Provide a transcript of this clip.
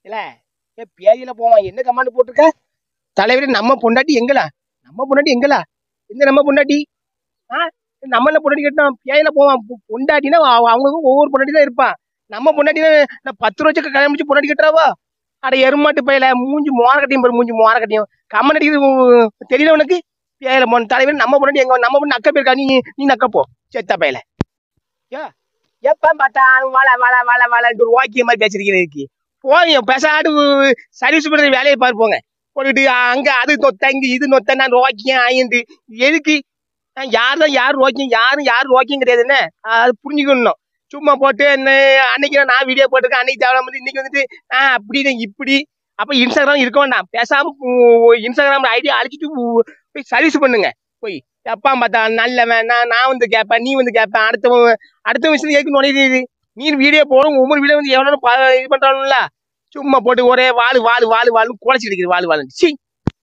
இல்ல ஏ பேதியில போவான் என்ன கமாண்ட் போட்டிருக்க தலைவரே நம்ம பொண்டாட்டி எங்களா நம்ம பொண்டாட்டி எங்களா எந்த நம்ம பொண்டாட்டி ஆ நம்மள பொண்டாட்டி கேட்டோம் பேதியில போவான் பொ- பொண்டாட்டினா அவ- அவங்களுக்கும் ஒவ்வொரு பொண்டாட்டி தான் இருப்பான் நம்ம பொண்டாட்டினா நான் பத்து ரோச்சுக்கு கல்யாணம் முடிச்சு பொண்டாட்டி கட்டுறாவோ அட எருமாட்டு பையில மூஞ்சி மோர கட்டியும் பாரு மூஞ்சி மோர கட்டியும் கம்மன் அடிக்கிறது தெரியல உனக்கு பேதியில போன தலைவர் நம்ம பொண்டாட்டி எங்க நம்ம பொண்ணு நக்க போயிருக்கா நீ நீ நக்க போ செத்த பையில ஏ எப்ப பார்த்தாலும் வள வள வள வளன்ட்டு ஓக்கிய மாதிரி பேசிருக்கிறதுக்கு போங்க பெசாடு சர்வீஸ் பண்ற வேலையை பார்ப்போங்க போட்டுட்டு அங்க அது நொத்த இங்க இது நொத்த நான் ரோக்கியம் ஆயிண்டு எதுக்கு நான் யார் தான் யார் ரோக்கியம் யாரும் யாரும் ரோக்கியம் கிடையாது என்ன அது புரிஞ்சுக்கணும் சும்மா போட்டு என்ன அன்னைக்கு நான் வீடியோ போட்டிருக்கேன் அன்னைக்கு தேவை வந்து இன்னைக்கு வந்துட்டு ஆ அப்படி தான் இப்படி அப்ப இன்ஸ்டாகிராம் இருக்க வேண்டாம் பேசாம உ- இன்ஸ்டாகிராம் ஐடியா அழிச்சிட்டு உ- போய் சர்வீஸ் பண்ணுங்க போய் எப்பா பார்த்தா நல்லவன் நான் நான் வந்து கேட்பேன் நீ வந்து கேட்பேன் அடுத்தவன் அடுத்த விஷயம் கேட்க நுழையுது நீ வீடியோ போடும் ஒவ்வொரு வீடியோ வந்து எவ்வளோ இது பண்றானுல்ல சும்மா போட்டு ஒரே வாழு வாழு வாழு வாழுன்னு குறைச்சி அடிக்குது வாழு வாழு சி